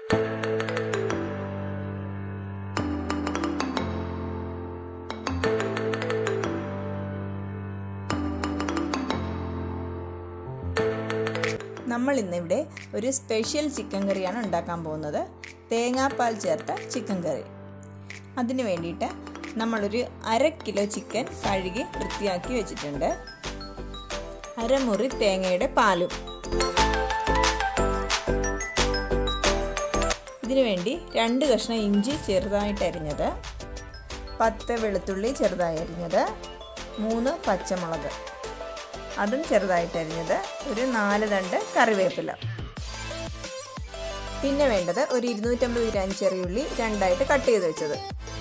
നമ്മൾ ഇന്നിവിടെ ഒരു സ്പെഷ്യൽ ചിക്കൻ കറിയാണ് ഉണ്ടാക്കാൻ പോകുന്നത് തേങ്ങാപ്പാൽ ചേർത്ത ചിക്കൻ കറി അതിന് വേണ്ടിയിട്ട് നമ്മളൊരു അര കിലോ ചിക്കൻ കഴുകി വൃത്തിയാക്കി വെച്ചിട്ടുണ്ട് അരമുറി തേങ്ങയുടെ പാലും ഇതിനു വേണ്ടി രണ്ട് കഷ്ണം ഇഞ്ചി ചെറുതായിട്ട് അരിഞ്ഞത് പത്ത് വെളുത്തുള്ളി ചെറുതായി അരിഞ്ഞത് മൂന്ന് പച്ചമുളക് അതും ചെറുതായിട്ട് അരിഞ്ഞത് ഒരു നാല് തണ്ട് കറിവേപ്പില പിന്നെ വേണ്ടത് ഒരു ഇരുന്നൂറ്റമ്പത് ഗ്രാം ചെറിയുള്ളി രണ്ടായിട്ട് കട്ട് ചെയ്ത് വെച്ചത്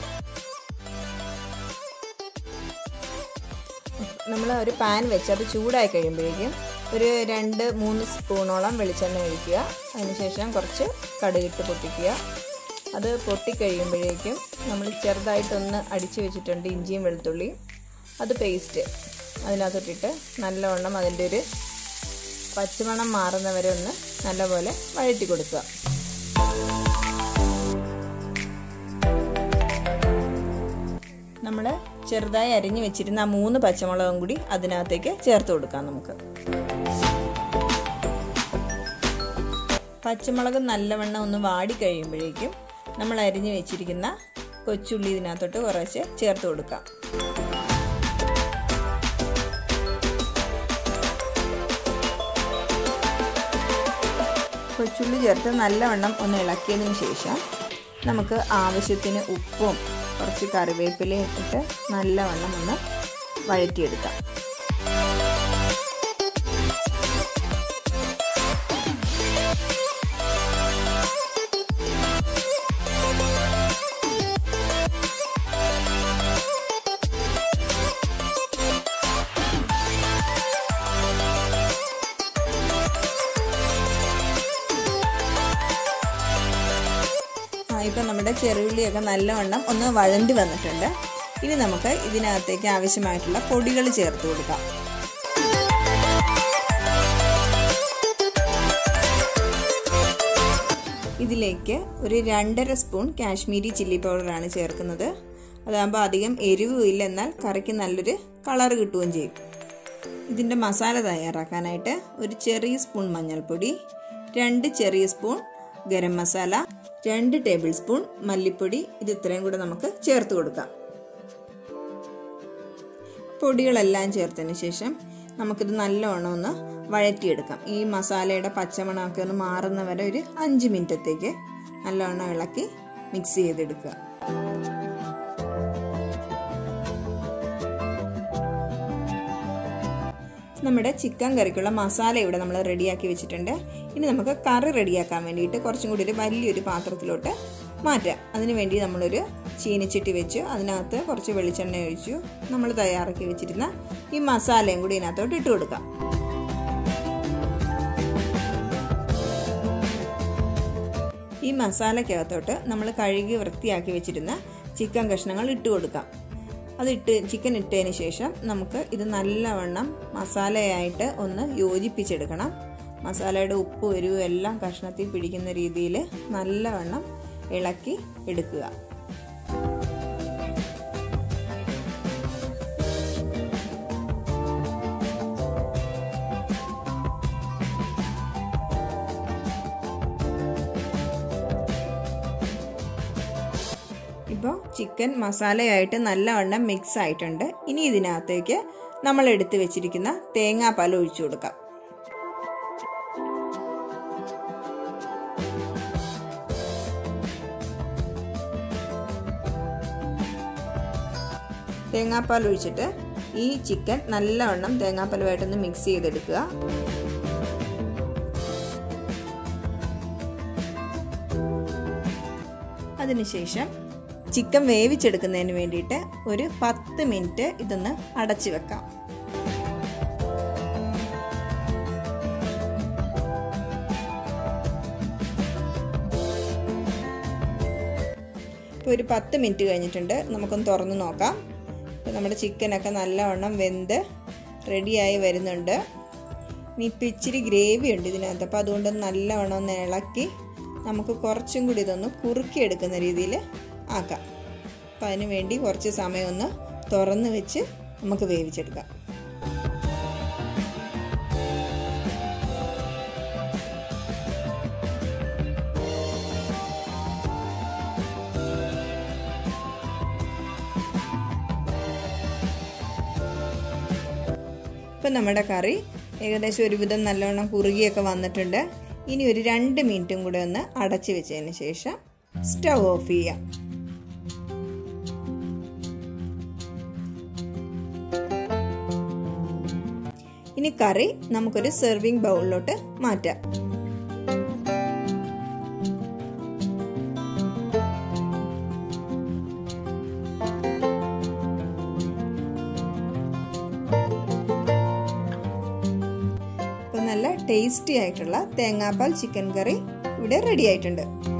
നമ്മൾ ഒരു പാൻ വെച്ച് അത് ചൂടായി കഴിയുമ്പോഴേക്കും ഒരു രണ്ട് മൂന്ന് സ്പൂണോളം വെളിച്ചെണ്ണ ഒഴിക്കുക അതിനുശേഷം കുറച്ച് കടുകിട്ട് പൊട്ടിക്കുക അത് പൊട്ടിക്കഴിയുമ്പോഴേക്കും നമ്മൾ ചെറുതായിട്ടൊന്ന് അടിച്ചു വെച്ചിട്ടുണ്ട് ഇഞ്ചിയും വെളുത്തുള്ളിയും അത് പേസ്റ്റ് അതിനകത്തോട്ടിട്ട് നല്ലവണ്ണം അതിൻ്റെ ഒരു പച്ചമണം മാറുന്നവരെ ഒന്ന് നല്ലപോലെ വഴറ്റി കൊടുക്കുക നമ്മൾ ചെറുതായി അരിഞ്ഞു വെച്ചിരുന്ന ആ മൂന്ന് പച്ചമുളകും കൂടി അതിനകത്തേക്ക് ചേർത്ത് കൊടുക്കാം നമുക്ക് പച്ചമുളക് നല്ലവണ്ണം ഒന്ന് വാടി കഴിയുമ്പോഴേക്കും നമ്മൾ അരിഞ്ഞു വെച്ചിരിക്കുന്ന കൊച്ചുള്ളി ഇതിനകത്തോട്ട് കുറച്ച് ചേർത്ത് കൊടുക്കാം കൊച്ചുള്ളി ചേർത്ത് നല്ലവണ്ണം ഒന്ന് ഇളക്കിയതിന് ശേഷം നമുക്ക് ആവശ്യത്തിന് ഉപ്പും കുറച്ച് കറിവേപ്പിലയും ഇട്ട് നല്ലവണ്ണം ഒന്ന് വഴറ്റിയെടുക്കാം ഇപ്പം നമ്മുടെ ചെറുള്ളിയൊക്കെ നല്ലവണ്ണം ഒന്ന് വഴണ്ടി വന്നിട്ടുണ്ട് ഇനി നമുക്ക് ഇതിനകത്തേക്ക് ആവശ്യമായിട്ടുള്ള പൊടികൾ ചേർത്ത് കൊടുക്കാം ഇതിലേക്ക് ഒരു രണ്ടര സ്പൂൺ കാശ്മീരി ചില്ലി പൗഡറാണ് ചേർക്കുന്നത് അതാകുമ്പോൾ അധികം എരിവും ഇല്ല എന്നാൽ കറിക്ക് നല്ലൊരു കളർ കിട്ടുകയും ചെയ്യും ഇതിൻ്റെ മസാല തയ്യാറാക്കാനായിട്ട് ഒരു ചെറിയ സ്പൂൺ മഞ്ഞൾപ്പൊടി രണ്ട് ചെറിയ സ്പൂൺ ഗരം മസാല രണ്ട് ടേബിൾ സ്പൂൺ മല്ലിപ്പൊടി ഇത് ഇത്രയും കൂടെ നമുക്ക് ചേർത്ത് കൊടുക്കാം പൊടികളെല്ലാം ചേർത്തതിന് ശേഷം നമുക്കിത് നല്ലവണ്ണം ഒന്ന് വഴറ്റിയെടുക്കാം ഈ മസാലയുടെ പച്ചമണമൊക്കെ ഒന്ന് മാറുന്ന വരെ ഒരു അഞ്ച് മിനിറ്റത്തേക്ക് നല്ലവണ്ണം ഇളക്കി മിക്സ് ചെയ്തെടുക്കുക നമ്മുടെ ചിക്കൻ കറിക്കുള്ള മസാല ഇവിടെ നമ്മൾ റെഡിയാക്കി വെച്ചിട്ടുണ്ട് ഇനി നമുക്ക് കറി റെഡിയാക്കാൻ വേണ്ടിയിട്ട് കുറച്ചും കൂടി ഒരു വലിയൊരു പാത്രത്തിലോട്ട് മാറ്റാം അതിന് വേണ്ടി നമ്മളൊരു ചീനിച്ചട്ടി വെച്ചു അതിനകത്ത് കുറച്ച് വെളിച്ചെണ്ണ ഒഴിച്ചു നമ്മൾ തയ്യാറാക്കി വെച്ചിരുന്ന ഈ മസാലയും കൂടി ഇതിനകത്തോട്ട് ഇട്ട് കൊടുക്കാം ഈ മസാലക്കകത്തോട്ട് നമ്മൾ കഴുകി വൃത്തിയാക്കി വെച്ചിരുന്ന ചിക്കൻ കഷ്ണങ്ങൾ ഇട്ട് കൊടുക്കാം അതിട്ട് ചിക്കൻ ഇട്ടതിന് ശേഷം നമുക്ക് ഇത് നല്ലവണ്ണം മസാലയായിട്ട് ഒന്ന് യോജിപ്പിച്ചെടുക്കണം മസാലയുടെ ഉപ്പ് എരിവും എല്ലാം കഷ്ണത്തിൽ പിടിക്കുന്ന രീതിയിൽ നല്ലവണ്ണം ഇളക്കി എടുക്കുക ഇപ്പോൾ ചിക്കൻ മസാലയായിട്ട് നല്ലവണ്ണം മിക്സ് ആയിട്ടുണ്ട് ഇനി ഇതിനകത്തേക്ക് നമ്മൾ എടുത്തു വെച്ചിരിക്കുന്ന തേങ്ങാപ്പാൽ ഒഴിച്ചു കൊടുക്കാം തേങ്ങാപ്പാൽ ഒഴിച്ചിട്ട് ഈ ചിക്കൻ നല്ലവണ്ണം തേങ്ങാപ്പാലുമായിട്ടൊന്ന് മിക്സ് ചെയ്തെടുക്കുക അതിനുശേഷം ചിക്കൻ വേവിച്ചെടുക്കുന്നതിന് വേണ്ടിയിട്ട് ഒരു പത്ത് മിനിറ്റ് ഇതൊന്ന് അടച്ചു വെക്കാം ഇപ്പോൾ ഒരു പത്ത് മിനിറ്റ് കഴിഞ്ഞിട്ടുണ്ട് നമുക്കൊന്ന് തുറന്ന് നോക്കാം ഇപ്പോൾ നമ്മുടെ ചിക്കനൊക്കെ നല്ലവണ്ണം വെന്ത് റെഡിയായി വരുന്നുണ്ട് ഇനി ഇപ്പം ഇച്ചിരി ഗ്രേവി ഉണ്ട് ഇതിനകത്ത് അപ്പോൾ അതുകൊണ്ട് നല്ലവണ്ണം ഒന്ന് ഇളക്കി നമുക്ക് കുറച്ചും കൂടി ഇതൊന്ന് കുറുക്കിയെടുക്കുന്ന രീതിയിൽ ആക്കാം അപ്പം അതിന് വേണ്ടി കുറച്ച് സമയം ഒന്ന് തുറന്ന് വെച്ച് നമുക്ക് വേവിച്ചെടുക്കാം ഇപ്പം നമ്മുടെ കറി ഏകദേശം ഒരുവിധം നല്ലോണം കുറുകിയൊക്കെ വന്നിട്ടുണ്ട് ഇനി ഒരു രണ്ട് മിനിറ്റും കൂടെ ഒന്ന് അടച്ചു വെച്ചതിന് ശേഷം സ്റ്റൗ ഓഫ് ചെയ്യാം ഇനി കറി നമുക്കൊരു സെർവിങ് ബൗളിലോട്ട് മാറ്റാം അപ്പോൾ നല്ല ടേസ്റ്റി ആയിട്ടുള്ള തേങ്ങാപ്പാൽ ചിക്കൻ കറി ഇവിടെ റെഡി ആയിട്ടുണ്ട്